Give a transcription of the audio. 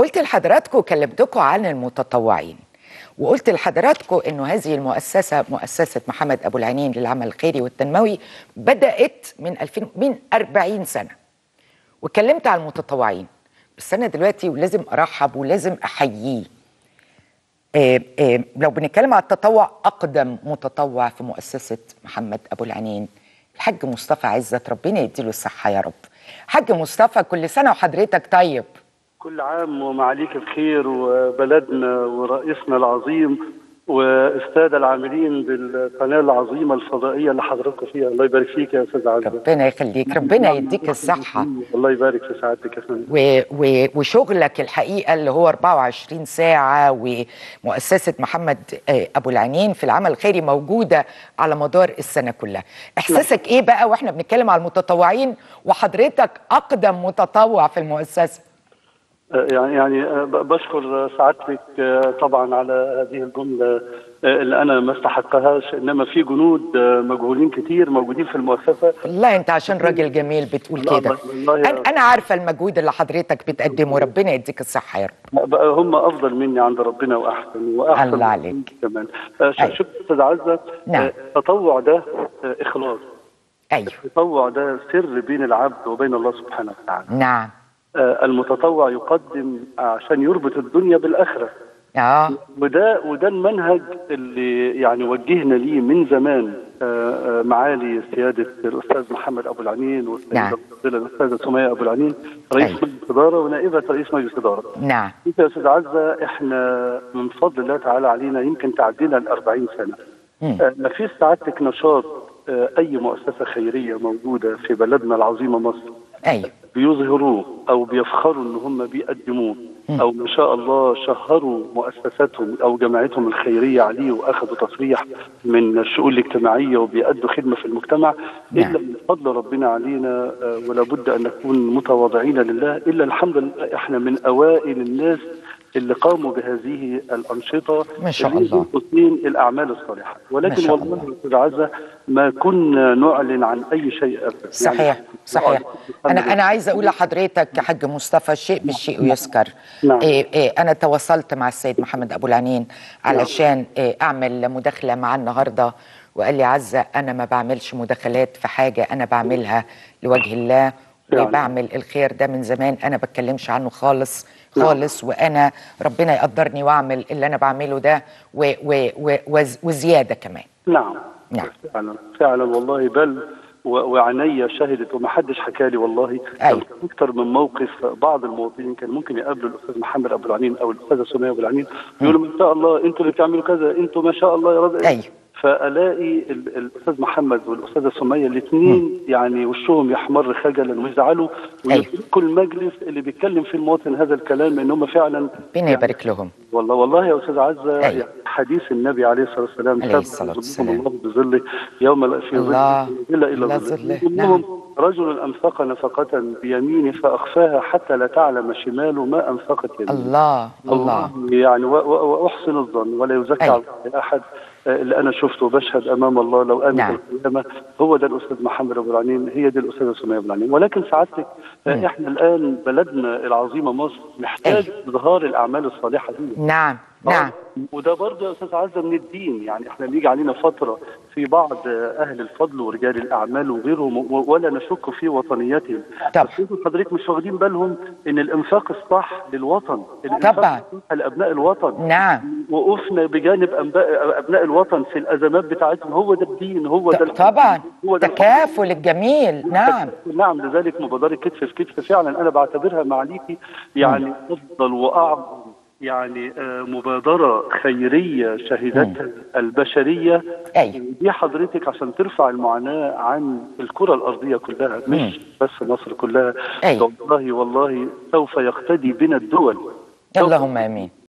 قلت لحضراتكم كلمتكم عن المتطوعين وقلت لحضراتكم انه هذه المؤسسه مؤسسه محمد ابو العنين للعمل الخيري والتنموي بدات من 2000 من 40 سنه واتكلمت عن المتطوعين بس انا دلوقتي ولازم ارحب ولازم احييه آه، آه، لو بنتكلم على التطوع اقدم متطوع في مؤسسه محمد ابو العنين الحاج مصطفى عزت ربنا يديله الصحه يا رب حاج مصطفى كل سنه وحضرتك طيب كل عام ومعاليك بخير وبلدنا ورئيسنا العظيم والساده العاملين بالقناه العظيمه الفضائيه اللي حضراتكم فيها الله يبارك فيك يا استاذ عزه ربنا يخليك ربنا يديك الصحه الله يبارك في سعادتك يا فندم و... و... وشغلك الحقيقه اللي هو 24 ساعه ومؤسسه محمد آه، ابو العنين في العمل الخيري موجوده على مدار السنه كلها احساسك ايه بقى واحنا بنتكلم على المتطوعين وحضرتك اقدم متطوع في المؤسسه يعني يعني ب- بشكر سعادتك طبعا على هذه الجمله اللي انا ما استحقهاش انما في جنود مجهولين كتير موجودين في المؤسسه والله انت عشان راجل جميل بتقول لا، كده والله يا- انا انا عارفه المجهود اللي حضرتك بتقدمه ربنا يديك الصحه يا رب بقى هم افضل مني عند ربنا واحسن واحسن الله عليك. مني كمان آه، ش- أيوة. شوف استاذ عزه نعم. آه، التطوع ده آه، اخلاص ايوه التطوع ده سر بين العبد وبين الله سبحانه وتعالى نعم آه، المتطوع يقدم عشان يربط الدنيا بالاخره اه وده وده المنهج اللي يعني وجهنا ليه من زمان آه، آه، معالي سياده الاستاذ محمد ابو العنين والسيده نعم. الفاضله الاستاذه سميه ابو العنين رئيس أيوة. مجلس اداره ونائبه رئيس مجلس اداره. نعم انت يا استاذ عزه احنا من فضل الله تعالى علينا يمكن تعدينا ال 40 سنه. مم. آه، ما فيش سعادتك نشاط آه، اي مؤسسه خيريه موجوده في بلدنا العظيمه مصر ايوه بيظهروه او بيفخروا ان هم بيقدموه او ما شاء الله شهروا مؤسساتهم او جماعتهم الخيريه عليه واخذوا تصريح من الشؤون الاجتماعيه وبيأدوا خدمه في المجتمع نعم. الا من فضل ربنا علينا آه، ولا بد ان نكون متواضعين لله الا الحمد لله احنا من اوائل الناس اللي قاموا بهذه الانشطه ما شاء اللي هي الله. تثنين الاعمال الصالحه ما ولكن شاء والله الله. يا استاذ عزه ما كنا نعلن عن اي شيء ابدا صحيح صحيح انا انا عايزه اقول لحضرتك يا حاج مصطفى الشيء بالشيء يذكر نعم. إيه إيه انا تواصلت مع السيد محمد ابو العنين علشان إيه اعمل مداخله معاه النهارده وقال لي عزه انا ما بعملش مداخلات في حاجه انا بعملها لوجه الله فعلا. وبعمل الخير ده من زمان انا بتكلمش عنه خالص نعم. خالص وانا ربنا يقدرني واعمل اللي انا بعمله ده و و و وز- وزياده كمان نعم نعم. فعلا فعلا والله بل و- وعينيا شهدت وما حدش حكى لي والله أيوة. كان اكثر من موقف بعض المواطنين كان ممكن يقابلوا الاستاذ محمد ابو العنين او الاستاذه سميه ابو العنين يقولوا ما شاء الله انتوا اللي بتعملوا كذا انتوا ما شاء الله يا رب أيوة. فالاقي ال- الاستاذ محمد والاستاذه سميه الاثنين يعني وشهم يحمر خجلا ويزعلوا أيوة. ويتركوا المجلس اللي بيتكلم فيه المواطن هذا الكلام ان هم فعلا ربنا يبارك لهم والله والله يا استاذ عزه أيوة. يعني حديث النبي عليه الصلاه والسلام عليه سبع الصلاة ظلهم والسلام. الله بظله يوم لا في الله. ظل الا الله الا ظله. ظله منهم رجل انفق نفقه بيمينه فاخفاها حتى لا تعلم شماله ما انفقت يمينه الله الله يعني و- و- واحسن الظن ولا يزكى أيوة. على الله احد آه، اللي انا شفته وبشهد امام الله لو قامت نعم. القيامه هو ده الاستاذ محمد ابو العنين هي دي الاستاذه سميه ابو العنين ولكن سعادتك آه، احنا الان بلدنا العظيمه مصر محتاج اظهار الاعمال الصالحه دي نعم نعم وده برضه يا استاذ عزه من الدين يعني احنا بيجي علينا فتره في بعض اهل الفضل ورجال الاعمال وغيرهم و- ولا نشك في وطنيتهم طبعا. بس انتوا حضرتك مش واخدين بالهم ان الانفاق الصح للوطن الانفاق طبعا. الصح لابناء الوطن نعم وقفنا بجانب أنباء ابناء الوطن في الازمات بتاعتهم هو ده الدين هو ده ط- طبعا هو ده تكافل الجميل نعم نعم لذلك مبادرة كتف في كتف فعلا أنا بعتبرها معاليكي يعني أفضل وأعظم يعني آه، مبادرة خيرية شهدتها البشرية أيوة. دي حضرتك عشان ترفع المعاناة عن الكرة الأرضية كلها مش بس مصر كلها أيوة. والله والله سوف يقتدي بنا الدول اللهم امين